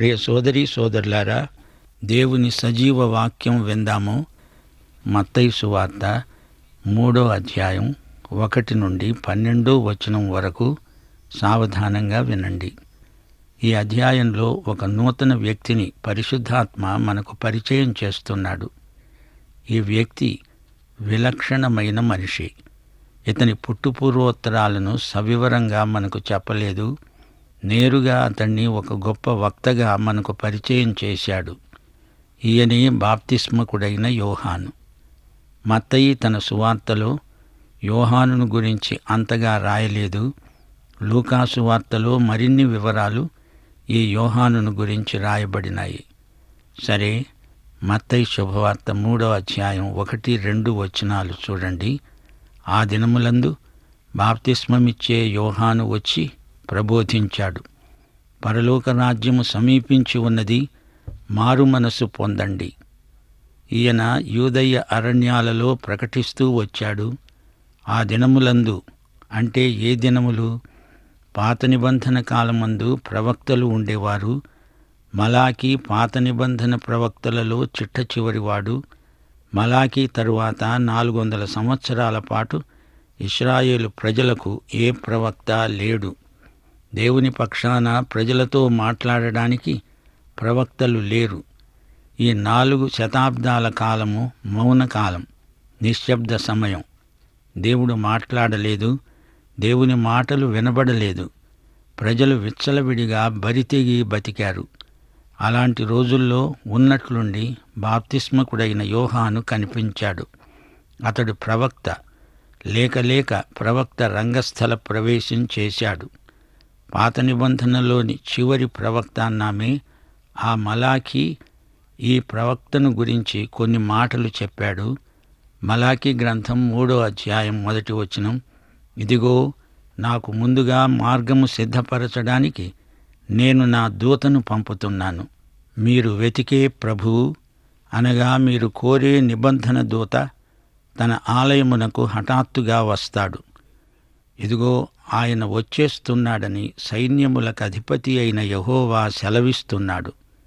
ప్రియ సోదరి సోదరులారా దేవుని సజీవ వాక్యం విందాము మత్తయి సువార్త మూడో అధ్యాయం ఒకటి నుండి పన్నెండో వచనం వరకు సావధానంగా వినండి ఈ అధ్యాయంలో ఒక నూతన వ్యక్తిని పరిశుద్ధాత్మ మనకు పరిచయం చేస్తున్నాడు ఈ వ్యక్తి విలక్షణమైన మనిషి ఇతని పుట్టుపూర్వోత్తరాలను సవివరంగా మనకు చెప్పలేదు నేరుగా అతన్ని ఒక గొప్ప వక్తగా మనకు పరిచయం చేశాడు ఈయనే బాప్తిస్మకుడైన యోహాను మత్తయి తన సువార్తలో యోహానును గురించి అంతగా రాయలేదు లూకాసు వార్తలో మరిన్ని వివరాలు ఈ యోహానును గురించి రాయబడినాయి సరే మత్తయి శుభవార్త మూడో అధ్యాయం ఒకటి రెండు వచనాలు చూడండి ఆ దినములందు బాప్తిస్మమిచ్చే యోహాను వచ్చి ప్రబోధించాడు పరలోక రాజ్యము సమీపించి ఉన్నది మారు మనసు పొందండి ఈయన యూదయ్య అరణ్యాలలో ప్రకటిస్తూ వచ్చాడు ఆ దినములందు అంటే ఏ దినములు పాత నిబంధన కాలమందు ప్రవక్తలు ఉండేవారు మలాకి పాత నిబంధన ప్రవక్తలలో చిట్ట చివరివాడు మలాకి తరువాత నాలుగు వందల సంవత్సరాల పాటు ఇస్రాయేలు ప్రజలకు ఏ ప్రవక్త లేడు దేవుని పక్షాన ప్రజలతో మాట్లాడడానికి ప్రవక్తలు లేరు ఈ నాలుగు శతాబ్దాల కాలము మౌనకాలం నిశ్శబ్ద సమయం దేవుడు మాట్లాడలేదు దేవుని మాటలు వినబడలేదు ప్రజలు విచ్చలవిడిగా బరితెగి బతికారు అలాంటి రోజుల్లో ఉన్నట్లుండి బాప్తిస్మకుడైన యోహాను కనిపించాడు అతడు ప్రవక్త లేక లేక ప్రవక్త రంగస్థల ప్రవేశం చేశాడు పాత నిబంధనలోని చివరి ప్రవక్త అన్నామే ఆ మలాఖీ ఈ ప్రవక్తను గురించి కొన్ని మాటలు చెప్పాడు మలాకి గ్రంథం మూడో అధ్యాయం మొదటి వచనం ఇదిగో నాకు ముందుగా మార్గము సిద్ధపరచడానికి నేను నా దూతను పంపుతున్నాను మీరు వెతికే ప్రభువు అనగా మీరు కోరే నిబంధన దూత తన ఆలయమునకు హఠాత్తుగా వస్తాడు ఇదిగో ఆయన వచ్చేస్తున్నాడని సైన్యములకు అధిపతి అయిన యహోవా సెలవిస్తున్నాడు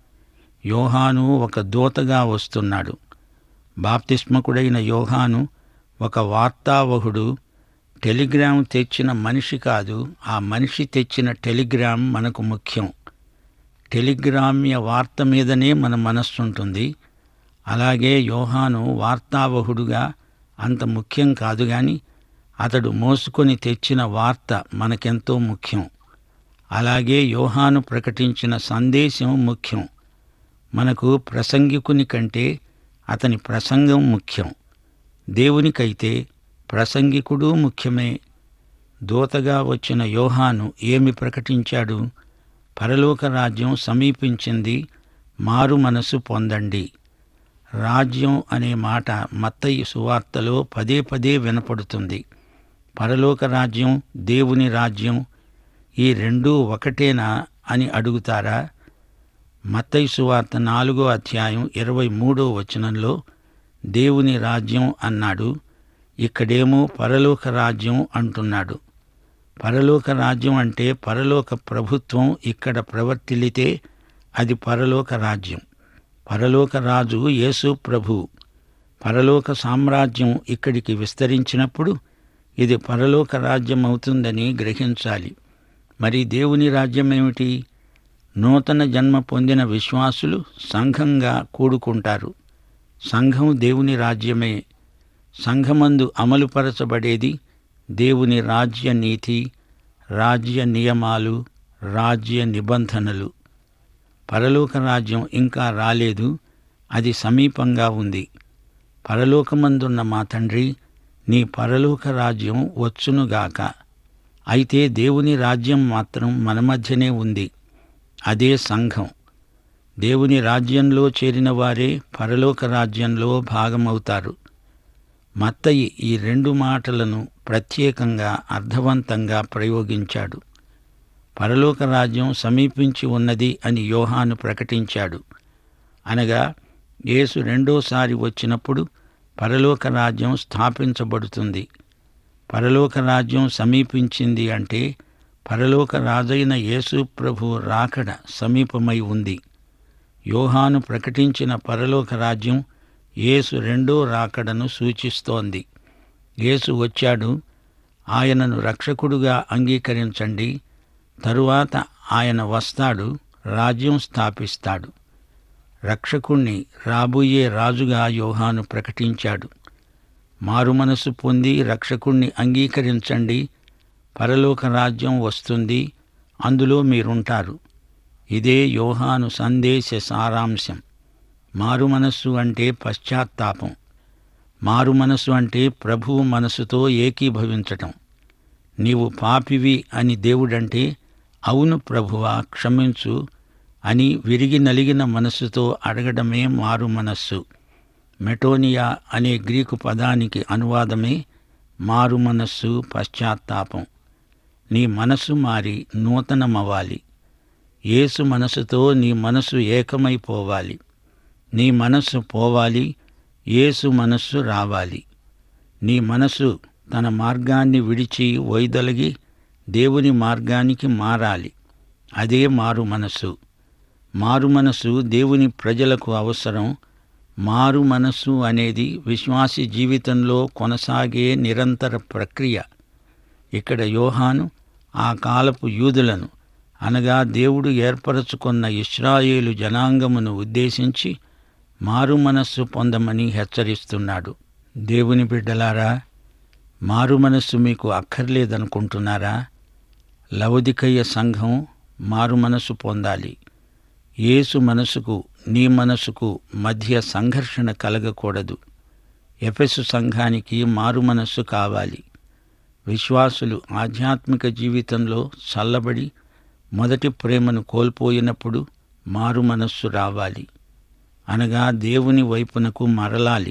యోహాను ఒక దూతగా వస్తున్నాడు బాప్తిస్మకుడైన యోహాను ఒక వార్తావహుడు టెలిగ్రామ్ తెచ్చిన మనిషి కాదు ఆ మనిషి తెచ్చిన టెలిగ్రామ్ మనకు ముఖ్యం టెలిగ్రామ్య వార్త మీదనే మన మనస్సుంటుంది అలాగే యోహాను వార్తావహుడుగా అంత ముఖ్యం కాదు గాని అతడు మోసుకొని తెచ్చిన వార్త మనకెంతో ముఖ్యం అలాగే యోహాను ప్రకటించిన సందేశం ముఖ్యం మనకు ప్రసంగికుని కంటే అతని ప్రసంగం ముఖ్యం దేవునికైతే ప్రసంగికుడు ముఖ్యమే దూతగా వచ్చిన యోహాను ఏమి ప్రకటించాడు పరలోక రాజ్యం సమీపించింది మారు మనసు పొందండి రాజ్యం అనే మాట మత్తయి సువార్తలో పదే పదే వినపడుతుంది పరలోక రాజ్యం దేవుని రాజ్యం ఈ రెండూ ఒకటేనా అని అడుగుతారా మత్తయి సువార్త నాలుగో అధ్యాయం ఇరవై మూడో వచనంలో దేవుని రాజ్యం అన్నాడు ఇక్కడేమో పరలోక రాజ్యం అంటున్నాడు పరలోక రాజ్యం అంటే పరలోక ప్రభుత్వం ఇక్కడ ప్రవర్తిల్లితే అది పరలోక రాజ్యం పరలోక రాజు యేసు ప్రభు పరలోక సామ్రాజ్యం ఇక్కడికి విస్తరించినప్పుడు ఇది పరలోక రాజ్యం అవుతుందని గ్రహించాలి మరి దేవుని రాజ్యం ఏమిటి నూతన జన్మ పొందిన విశ్వాసులు సంఘంగా కూడుకుంటారు సంఘం దేవుని రాజ్యమే సంఘమందు అమలుపరచబడేది దేవుని రాజ్య నీతి రాజ్య నియమాలు రాజ్య నిబంధనలు పరలోక రాజ్యం ఇంకా రాలేదు అది సమీపంగా ఉంది పరలోకమందున్న మా తండ్రి నీ పరలోక రాజ్యం వచ్చునుగాక అయితే దేవుని రాజ్యం మాత్రం మన మధ్యనే ఉంది అదే సంఘం దేవుని రాజ్యంలో చేరిన వారే పరలోక రాజ్యంలో భాగమవుతారు మత్తయి ఈ రెండు మాటలను ప్రత్యేకంగా అర్థవంతంగా ప్రయోగించాడు పరలోక రాజ్యం సమీపించి ఉన్నది అని యోహాను ప్రకటించాడు అనగా యేసు రెండోసారి వచ్చినప్పుడు పరలోక రాజ్యం స్థాపించబడుతుంది పరలోక రాజ్యం సమీపించింది అంటే పరలోక రాజైన యేసు ప్రభు రాకడ సమీపమై ఉంది యోహాను ప్రకటించిన పరలోక రాజ్యం యేసు రెండో రాకడను సూచిస్తోంది యేసు వచ్చాడు ఆయనను రక్షకుడుగా అంగీకరించండి తరువాత ఆయన వస్తాడు రాజ్యం స్థాపిస్తాడు రక్షకుణ్ణి రాబోయే రాజుగా యోహాను ప్రకటించాడు మారుమనసు పొంది రక్షకుణ్ణి అంగీకరించండి పరలోక రాజ్యం వస్తుంది అందులో మీరుంటారు ఇదే యోహాను సందేశ సారాంశం మారుమనస్సు అంటే పశ్చాత్తాపం మారుమనస్సు అంటే ప్రభువు మనసుతో ఏకీభవించటం నీవు పాపివి అని దేవుడంటే అవును ప్రభువా క్షమించు అని విరిగి నలిగిన మనస్సుతో అడగడమే మారు మనస్సు మెటోనియా అనే గ్రీకు పదానికి అనువాదమే మారు మనస్సు పశ్చాత్తాపం నీ మనసు మారి నూతనమవ్వాలి యేసు మనసుతో నీ మనసు ఏకమైపోవాలి నీ మనస్సు పోవాలి యేసు మనస్సు రావాలి నీ మనసు తన మార్గాన్ని విడిచి వైదొలగి దేవుని మార్గానికి మారాలి అదే మారు మనసు మారు మనసు దేవుని ప్రజలకు అవసరం మారు మనస్సు అనేది విశ్వాసి జీవితంలో కొనసాగే నిరంతర ప్రక్రియ ఇక్కడ యోహాను ఆ కాలపు యూదులను అనగా దేవుడు ఏర్పరచుకున్న ఇస్రాయేలు జనాంగమును ఉద్దేశించి మారు మనస్సు పొందమని హెచ్చరిస్తున్నాడు దేవుని బిడ్డలారా మారు మనస్సు మీకు అక్కర్లేదనుకుంటున్నారా లవదికయ్య సంఘం మారు మనస్సు పొందాలి యేసు మనసుకు నీ మనసుకు మధ్య సంఘర్షణ కలగకూడదు ఎఫెసు సంఘానికి మారు మనస్సు కావాలి విశ్వాసులు ఆధ్యాత్మిక జీవితంలో చల్లబడి మొదటి ప్రేమను కోల్పోయినప్పుడు మారు మనస్సు రావాలి అనగా దేవుని వైపునకు మరలాలి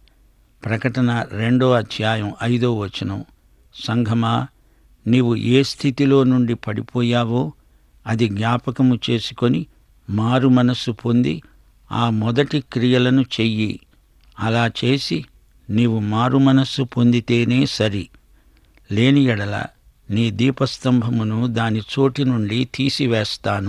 ప్రకటన రెండో అధ్యాయం ఐదో వచనం సంఘమా నీవు ఏ స్థితిలో నుండి పడిపోయావో అది జ్ఞాపకము చేసుకొని మారు మనస్సు పొంది ఆ మొదటి క్రియలను చెయ్యి అలా చేసి నీవు మారు మనస్సు పొందితేనే సరి లేని ఎడల నీ దీపస్తంభమును దాని చోటి నుండి తీసివేస్తాను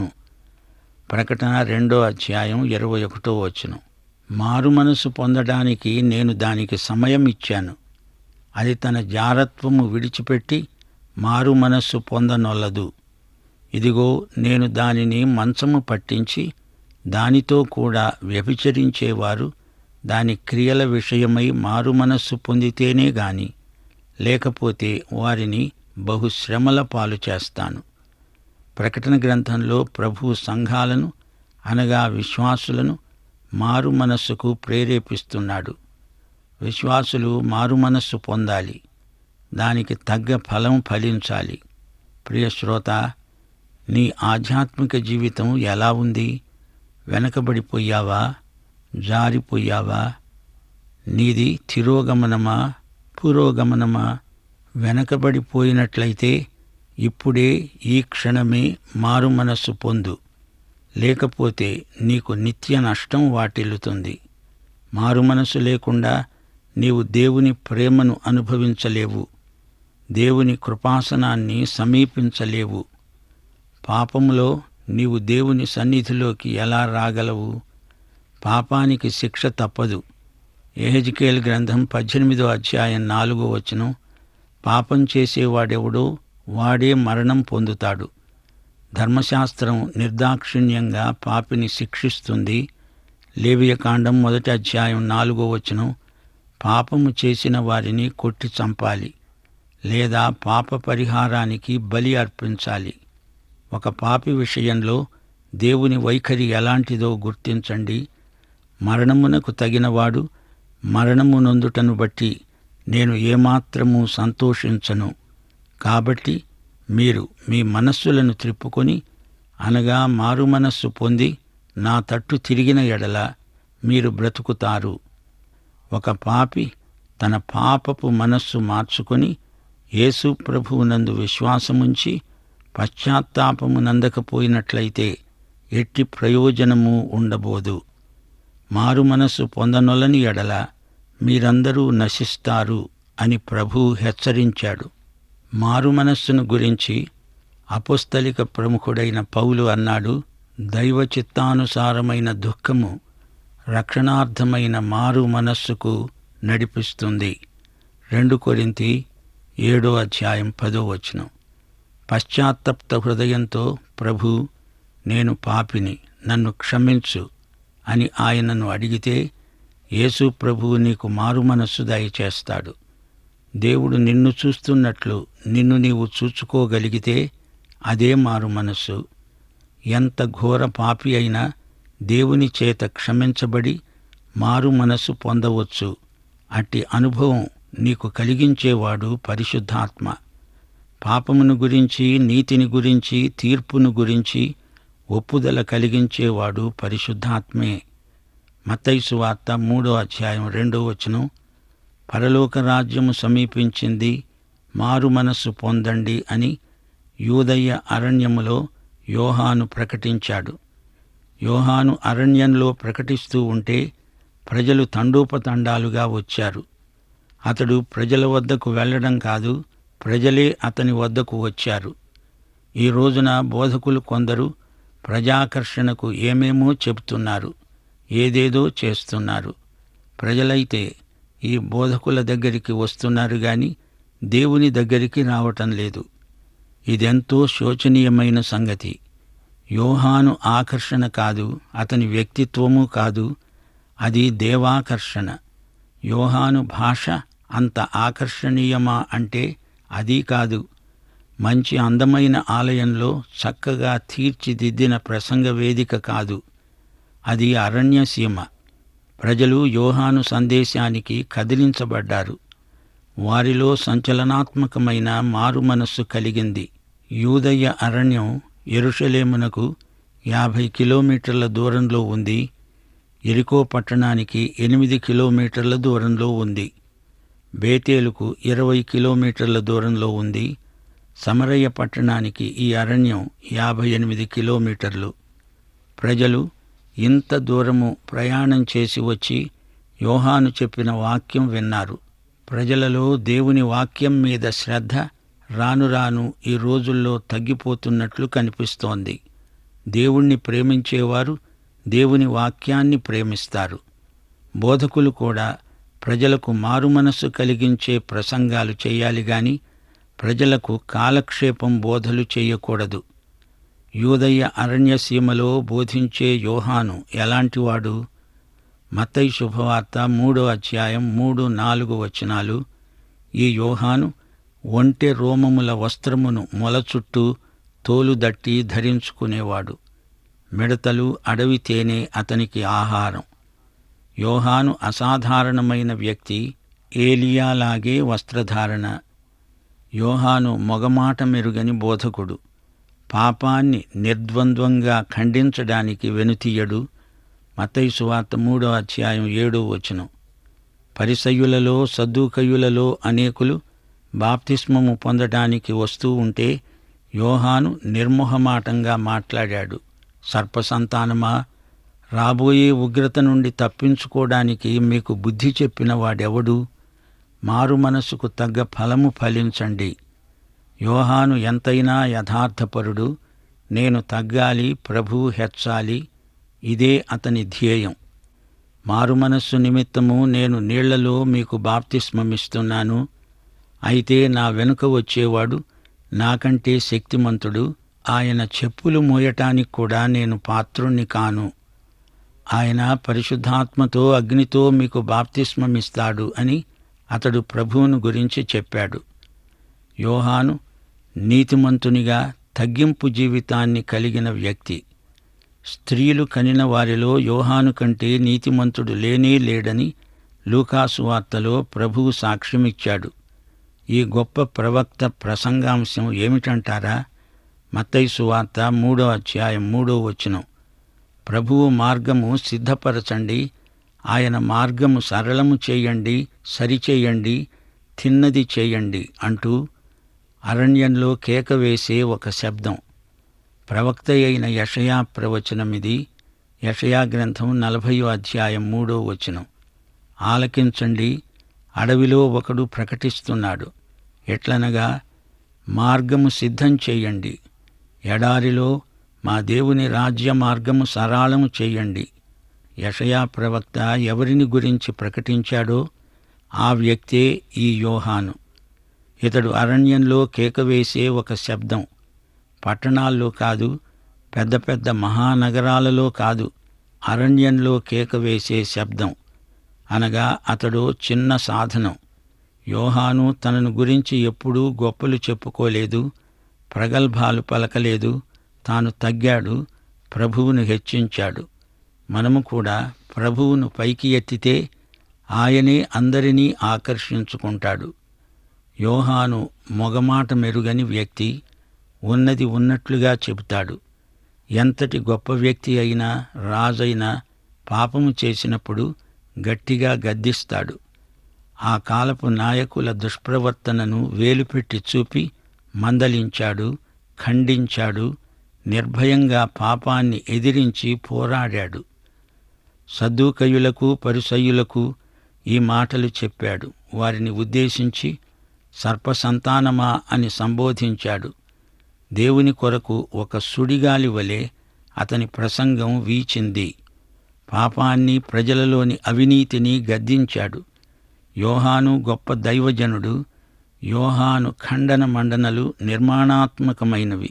ప్రకటన రెండో అధ్యాయం ఇరవై ఒకటో వచనం మారు మనసు పొందడానికి నేను దానికి సమయం ఇచ్చాను అది తన జారత్వము విడిచిపెట్టి మారు మనస్సు పొందనొల్లదు ఇదిగో నేను దానిని మంచము పట్టించి దానితో కూడా వ్యభిచరించేవారు దాని క్రియల విషయమై మారు మనస్సు పొందితేనే గాని లేకపోతే వారిని బహుశ్రమల పాలు చేస్తాను ప్రకటన గ్రంథంలో ప్రభు సంఘాలను అనగా విశ్వాసులను మారు మనస్సుకు ప్రేరేపిస్తున్నాడు విశ్వాసులు మారు మనస్సు పొందాలి దానికి తగ్గ ఫలం ఫలించాలి ప్రియ శ్రోత నీ ఆధ్యాత్మిక జీవితం ఎలా ఉంది వెనకబడిపోయావా జారిపోయావా నీది తిరోగమనమా పురోగమనమా వెనకబడిపోయినట్లయితే ఇప్పుడే ఈ క్షణమే మారు మనస్సు పొందు లేకపోతే నీకు నిత్య నష్టం వాటిల్లుతుంది మారు మనసు లేకుండా నీవు దేవుని ప్రేమను అనుభవించలేవు దేవుని కృపాసనాన్ని సమీపించలేవు పాపములో నీవు దేవుని సన్నిధిలోకి ఎలా రాగలవు పాపానికి శిక్ష తప్పదు ఎహెజ్కేల్ గ్రంథం పద్దెనిమిదో అధ్యాయం నాలుగో వచనం పాపం చేసేవాడెవడో వాడే మరణం పొందుతాడు ధర్మశాస్త్రం నిర్దాక్షిణ్యంగా పాపిని శిక్షిస్తుంది లేవియకాండం మొదటి అధ్యాయం నాలుగో వచనం పాపము చేసిన వారిని కొట్టి చంపాలి లేదా పాప పరిహారానికి బలి అర్పించాలి ఒక పాపి విషయంలో దేవుని వైఖరి ఎలాంటిదో గుర్తించండి మరణమునకు తగినవాడు మరణము నొందుటను బట్టి నేను ఏమాత్రము సంతోషించను కాబట్టి మీరు మీ మనస్సులను త్రిప్పుకొని అనగా మారు మనస్సు పొంది నా తట్టు తిరిగిన ఎడల మీరు బ్రతుకుతారు ఒక పాపి తన పాపపు మనస్సు మార్చుకొని యేసు ప్రభువునందు విశ్వాసముంచి పశ్చాత్తాపము నందకపోయినట్లయితే ఎట్టి ప్రయోజనము ఉండబోదు మారు మనస్సు పొందనొలని ఎడల మీరందరూ నశిస్తారు అని ప్రభు హెచ్చరించాడు మారు మనస్సును గురించి అపుస్తలిక ప్రముఖుడైన పౌలు అన్నాడు దైవ చిత్తానుసారమైన దుఃఖము రక్షణార్థమైన మారు మనస్సుకు నడిపిస్తుంది రెండు కొరింతి ఏడో అధ్యాయం పదో వచనం పశ్చాత్తప్త హృదయంతో ప్రభు నేను పాపిని నన్ను క్షమించు అని ఆయనను అడిగితే యేసు ప్రభువు నీకు మారు మనస్సు దయచేస్తాడు దేవుడు నిన్ను చూస్తున్నట్లు నిన్ను నీవు చూచుకోగలిగితే అదే మారు మనస్సు ఎంత ఘోర పాపి అయినా దేవుని చేత క్షమించబడి మారు మనస్సు పొందవచ్చు అట్టి అనుభవం నీకు కలిగించేవాడు పరిశుద్ధాత్మ పాపమును గురించి నీతిని గురించి తీర్పును గురించి ఒప్పుదల కలిగించేవాడు పరిశుద్ధాత్మే మత్తైసు వార్త మూడో అధ్యాయం రెండో వచనం పరలోక రాజ్యము సమీపించింది మారు మనస్సు పొందండి అని యూదయ్య అరణ్యములో యోహాను ప్రకటించాడు యోహాను అరణ్యంలో ప్రకటిస్తూ ఉంటే ప్రజలు తండోపతండాలుగా వచ్చారు అతడు ప్రజల వద్దకు వెళ్ళడం కాదు ప్రజలే అతని వద్దకు వచ్చారు ఈ రోజున బోధకులు కొందరు ప్రజాకర్షణకు ఏమేమో చెబుతున్నారు ఏదేదో చేస్తున్నారు ప్రజలైతే ఈ బోధకుల దగ్గరికి వస్తున్నారు గాని దేవుని దగ్గరికి రావటం లేదు ఇదెంతో శోచనీయమైన సంగతి యోహాను ఆకర్షణ కాదు అతని వ్యక్తిత్వము కాదు అది దేవాకర్షణ యోహాను భాష అంత ఆకర్షణీయమా అంటే అది కాదు మంచి అందమైన ఆలయంలో చక్కగా తీర్చిదిద్దిన ప్రసంగ వేదిక కాదు అది అరణ్యసీమ ప్రజలు యోహాను సందేశానికి కదిలించబడ్డారు వారిలో సంచలనాత్మకమైన మారు మనస్సు కలిగింది యూదయ్య అరణ్యం ఎరుషలేమునకు యాభై కిలోమీటర్ల దూరంలో ఉంది ఎరికో పట్టణానికి ఎనిమిది కిలోమీటర్ల దూరంలో ఉంది బేతేలుకు ఇరవై కిలోమీటర్ల దూరంలో ఉంది సమరయ్య పట్టణానికి ఈ అరణ్యం యాభై ఎనిమిది కిలోమీటర్లు ప్రజలు ఇంత దూరము ప్రయాణం చేసి వచ్చి యోహాను చెప్పిన వాక్యం విన్నారు ప్రజలలో దేవుని వాక్యం మీద శ్రద్ధ రాను రాను ఈ రోజుల్లో తగ్గిపోతున్నట్లు కనిపిస్తోంది దేవుణ్ణి ప్రేమించేవారు దేవుని వాక్యాన్ని ప్రేమిస్తారు బోధకులు కూడా ప్రజలకు మారుమనస్సు కలిగించే ప్రసంగాలు చేయాలి గాని ప్రజలకు కాలక్షేపం బోధలు చేయకూడదు యూదయ్య అరణ్యసీమలో బోధించే యోహాను ఎలాంటివాడు మత్తయి శుభవార్త మూడో అధ్యాయం మూడు నాలుగు వచనాలు ఈ యోహాను ఒంటె రోమముల వస్త్రమును మొల చుట్టూ తోలు దట్టి ధరించుకునేవాడు మిడతలు అడవి తేనె అతనికి ఆహారం యోహాను అసాధారణమైన వ్యక్తి ఏలియాలాగే వస్త్రధారణ యోహాను మొగమాట మెరుగని బోధకుడు పాపాన్ని నిర్ద్వంద్వంగా ఖండించడానికి వెనుతీయడు మత్తయి సువార్త మూడో అధ్యాయం ఏడో వచనం పరిసయ్యులలో సద్దుకయ్యులలో అనేకులు బాప్తిస్మము పొందటానికి వస్తూ ఉంటే యోహాను నిర్మోహమాటంగా మాట్లాడాడు సర్పసంతానమా రాబోయే ఉగ్రత నుండి తప్పించుకోవడానికి మీకు బుద్ధి చెప్పిన వాడెవడు మారు మనసుకు తగ్గ ఫలము ఫలించండి యోహాను ఎంతైనా యథార్థపరుడు నేను తగ్గాలి ప్రభువు హెచ్చాలి ఇదే అతని ధ్యేయం మారుమనస్సు నిమిత్తము నేను నీళ్లలో మీకు బాప్తిస్మమిస్తున్నాను అయితే నా వెనుక వచ్చేవాడు నాకంటే శక్తిమంతుడు ఆయన చెప్పులు మోయటానికి కూడా నేను పాత్రుణ్ణి కాను ఆయన పరిశుద్ధాత్మతో అగ్నితో మీకు బాప్తిస్మమిస్తాడు అని అతడు ప్రభువును గురించి చెప్పాడు యోహాను నీతిమంతునిగా తగ్గింపు జీవితాన్ని కలిగిన వ్యక్తి స్త్రీలు కనిన వారిలో యోహాను కంటే నీతిమంతుడు లేనే లేడని లూకాసు వార్తలో ప్రభువు సాక్ష్యమిచ్చాడు ఈ గొప్ప ప్రవక్త ప్రసంగాంశం ఏమిటంటారా మత్తయి సువార్త మూడో అధ్యాయం మూడో వచనం ప్రభువు మార్గము సిద్ధపరచండి ఆయన మార్గము సరళము చేయండి సరిచేయండి తిన్నది చేయండి అంటూ అరణ్యంలో కేక వేసే ఒక శబ్దం ప్రవక్త అయిన యషయా ప్రవచనమిది యషయా గ్రంథం నలభయో అధ్యాయం మూడో వచనం ఆలకించండి అడవిలో ఒకడు ప్రకటిస్తున్నాడు ఎట్లనగా మార్గము సిద్ధం చేయండి ఎడారిలో మా దేవుని రాజ్య మార్గము సరాళము చేయండి యషయా ప్రవక్త ఎవరిని గురించి ప్రకటించాడో ఆ వ్యక్తే ఈ యోహాను ఇతడు అరణ్యంలో కేకవేసే ఒక శబ్దం పట్టణాల్లో కాదు పెద్ద పెద్ద మహానగరాలలో కాదు అరణ్యంలో కేకవేసే శబ్దం అనగా అతడు చిన్న సాధనం యోహాను తనను గురించి ఎప్పుడూ గొప్పలు చెప్పుకోలేదు ప్రగల్భాలు పలకలేదు తాను తగ్గాడు ప్రభువును హెచ్చించాడు మనము కూడా ప్రభువును పైకి ఎత్తితే ఆయనే అందరినీ ఆకర్షించుకుంటాడు యోహాను మొగమాట మెరుగని వ్యక్తి ఉన్నది ఉన్నట్లుగా చెబుతాడు ఎంతటి గొప్ప వ్యక్తి అయినా రాజైనా పాపము చేసినప్పుడు గట్టిగా గద్దిస్తాడు ఆ కాలపు నాయకుల దుష్ప్రవర్తనను వేలుపెట్టి చూపి మందలించాడు ఖండించాడు నిర్భయంగా పాపాన్ని ఎదిరించి పోరాడాడు సద్దూకయులకు పరిసయ్యులకు ఈ మాటలు చెప్పాడు వారిని ఉద్దేశించి సర్పసంతానమా అని సంబోధించాడు దేవుని కొరకు ఒక సుడిగాలి వలె అతని ప్రసంగం వీచింది పాపాన్ని ప్రజలలోని అవినీతిని గద్దించాడు యోహాను గొప్ప దైవజనుడు యోహాను ఖండన మండనలు నిర్మాణాత్మకమైనవి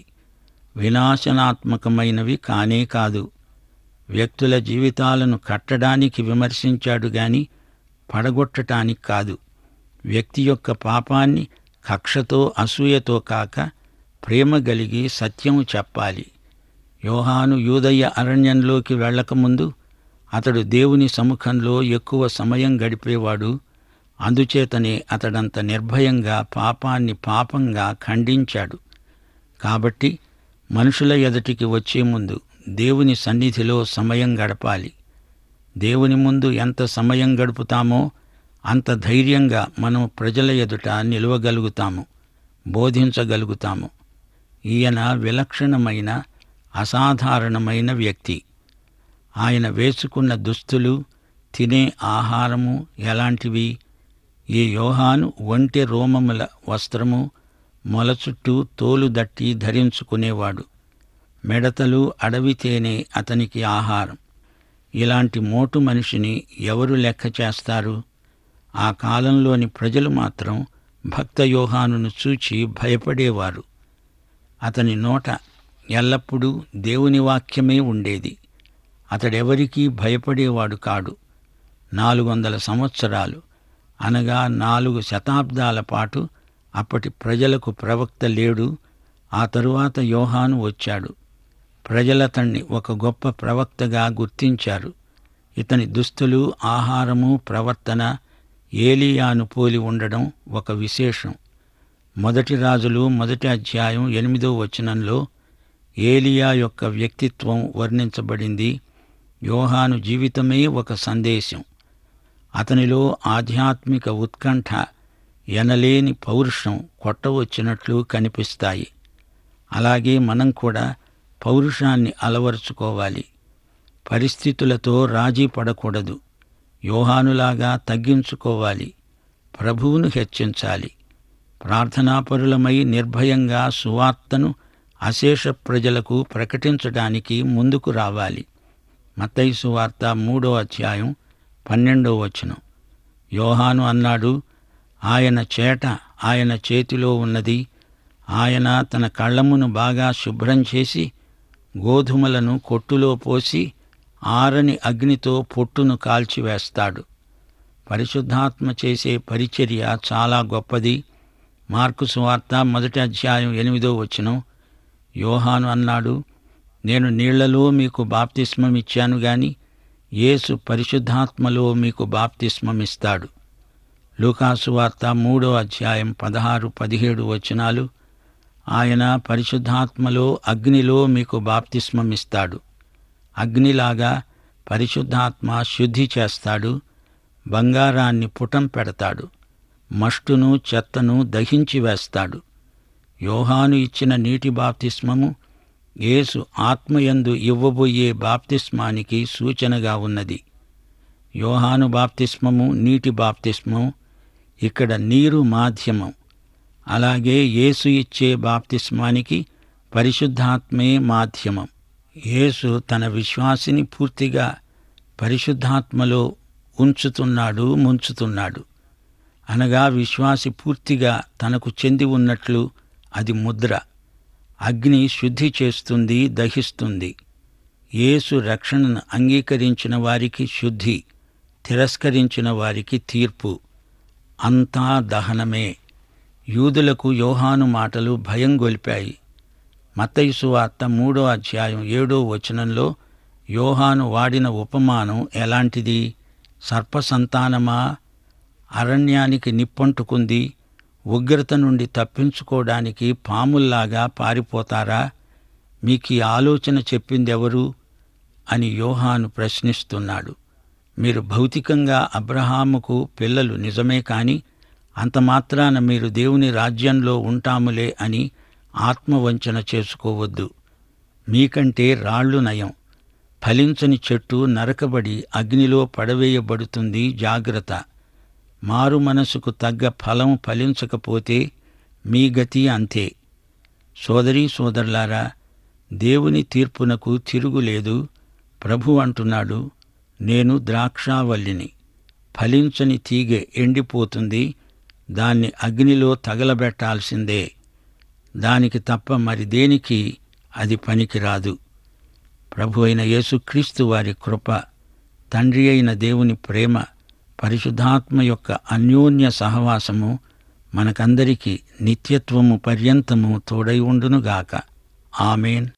వినాశనాత్మకమైనవి కానే కాదు వ్యక్తుల జీవితాలను కట్టడానికి విమర్శించాడు గాని పడగొట్టటానికి కాదు వ్యక్తి యొక్క పాపాన్ని కక్షతో అసూయతో కాక ప్రేమ గలిగి సత్యము చెప్పాలి యోహాను యూదయ్య అరణ్యంలోకి వెళ్ళకముందు అతడు దేవుని సముఖంలో ఎక్కువ సమయం గడిపేవాడు అందుచేతనే అతడంత నిర్భయంగా పాపాన్ని పాపంగా ఖండించాడు కాబట్టి మనుషుల ఎదుటికి వచ్చే ముందు దేవుని సన్నిధిలో సమయం గడపాలి దేవుని ముందు ఎంత సమయం గడుపుతామో అంత ధైర్యంగా మనం ప్రజల ఎదుట నిలవగలుగుతాము బోధించగలుగుతాము ఈయన విలక్షణమైన అసాధారణమైన వ్యక్తి ఆయన వేసుకున్న దుస్తులు తినే ఆహారము ఎలాంటివి ఈ యోహాను ఒంటె రోమముల వస్త్రము మొల చుట్టూ తోలు దట్టి ధరించుకునేవాడు మిడతలు అడవి తేనె అతనికి ఆహారం ఇలాంటి మోటు మనిషిని ఎవరు లెక్క చేస్తారు ఆ కాలంలోని ప్రజలు మాత్రం భక్త యోహానును చూచి భయపడేవారు అతని నోట ఎల్లప్పుడూ దేవుని వాక్యమే ఉండేది అతడెవరికీ భయపడేవాడు కాడు నాలుగు వందల సంవత్సరాలు అనగా నాలుగు శతాబ్దాల పాటు అప్పటి ప్రజలకు ప్రవక్త లేడు ఆ తరువాత యోహాను వచ్చాడు ప్రజలతన్ని ఒక గొప్ప ప్రవక్తగా గుర్తించారు ఇతని దుస్తులు ఆహారము ప్రవర్తన ఏలియాను పోలి ఉండడం ఒక విశేషం మొదటి రాజులు మొదటి అధ్యాయం ఎనిమిదో వచనంలో ఏలియా యొక్క వ్యక్తిత్వం వర్ణించబడింది యోహాను జీవితమే ఒక సందేశం అతనిలో ఆధ్యాత్మిక ఉత్కంఠ ఎనలేని పౌరుషం కొట్టవచ్చినట్లు కనిపిస్తాయి అలాగే మనం కూడా పౌరుషాన్ని అలవరుచుకోవాలి పరిస్థితులతో రాజీ పడకూడదు యోహానులాగా తగ్గించుకోవాలి ప్రభువును హెచ్చించాలి ప్రార్థనాపరులమై నిర్భయంగా సువార్తను అశేష ప్రజలకు ప్రకటించడానికి ముందుకు రావాలి మత్తయి సువార్త మూడో అధ్యాయం పన్నెండో వచనం యోహాను అన్నాడు ఆయన చేట ఆయన చేతిలో ఉన్నది ఆయన తన కళ్ళమును బాగా శుభ్రం చేసి గోధుమలను కొట్టులో పోసి ఆరని అగ్నితో పొట్టును కాల్చివేస్తాడు పరిశుద్ధాత్మ చేసే పరిచర్య చాలా గొప్పది మార్కు సువార్త మొదటి అధ్యాయం ఎనిమిదో వచనం యోహాను అన్నాడు నేను నీళ్లలో మీకు బాప్తిస్మం ఇచ్చాను గాని యేసు పరిశుద్ధాత్మలో మీకు బాప్తిస్మమిస్తాడు లూకాసు వార్త మూడో అధ్యాయం పదహారు పదిహేడు వచనాలు ఆయన పరిశుద్ధాత్మలో అగ్నిలో మీకు బాప్తిస్మమిస్తాడు అగ్నిలాగా పరిశుద్ధాత్మ శుద్ధి చేస్తాడు బంగారాన్ని పుటం పెడతాడు మష్టును చెత్తను దహించి వేస్తాడు యోహాను ఇచ్చిన నీటి బాప్తిస్మము యేసు ఆత్మయందు ఇవ్వబోయే బాప్తిస్మానికి సూచనగా ఉన్నది యోహాను బాప్తిస్మము నీటి బాప్తిస్మం ఇక్కడ నీరు మాధ్యమం అలాగే యేసు ఇచ్చే బాప్తిస్మానికి పరిశుద్ధాత్మే మాధ్యమం యేసు తన విశ్వాసిని పూర్తిగా పరిశుద్ధాత్మలో ఉంచుతున్నాడు ముంచుతున్నాడు అనగా విశ్వాసి పూర్తిగా తనకు చెంది ఉన్నట్లు అది ముద్ర అగ్ని శుద్ధి చేస్తుంది దహిస్తుంది యేసు రక్షణను అంగీకరించిన వారికి శుద్ధి తిరస్కరించిన వారికి తీర్పు అంతా దహనమే యూదులకు యోహాను మాటలు భయం గొలిపాయి మత్తయిసు వార్త మూడో అధ్యాయం ఏడో వచనంలో యోహాను వాడిన ఉపమానం ఎలాంటిది సర్పసంతానమా అరణ్యానికి నిప్పంటుకుంది ఉగ్రత నుండి తప్పించుకోవడానికి పాముల్లాగా పారిపోతారా మీకు ఈ ఆలోచన చెప్పిందెవరు అని యోహాను ప్రశ్నిస్తున్నాడు మీరు భౌతికంగా అబ్రహాముకు పిల్లలు నిజమే కాని అంత మాత్రాన మీరు దేవుని రాజ్యంలో ఉంటాములే అని ఆత్మవంచన చేసుకోవద్దు మీకంటే రాళ్ళు నయం ఫలించని చెట్టు నరకబడి అగ్నిలో పడవేయబడుతుంది జాగ్రత్త మారు మనసుకు తగ్గ ఫలం ఫలించకపోతే మీ గతి అంతే సోదరీ సోదరులారా దేవుని తీర్పునకు తిరుగులేదు ప్రభు అంటున్నాడు నేను ద్రాక్షావల్లిని ఫలించని తీగె ఎండిపోతుంది దాన్ని అగ్నిలో తగలబెట్టాల్సిందే దానికి తప్ప మరి దేనికి అది పనికిరాదు ప్రభు అయిన యేసుక్రీస్తు వారి కృప తండ్రి అయిన దేవుని ప్రేమ పరిశుద్ధాత్మ యొక్క అన్యోన్య సహవాసము మనకందరికీ నిత్యత్వము పర్యంతము తోడై ఉండునుగాక ఆమెన్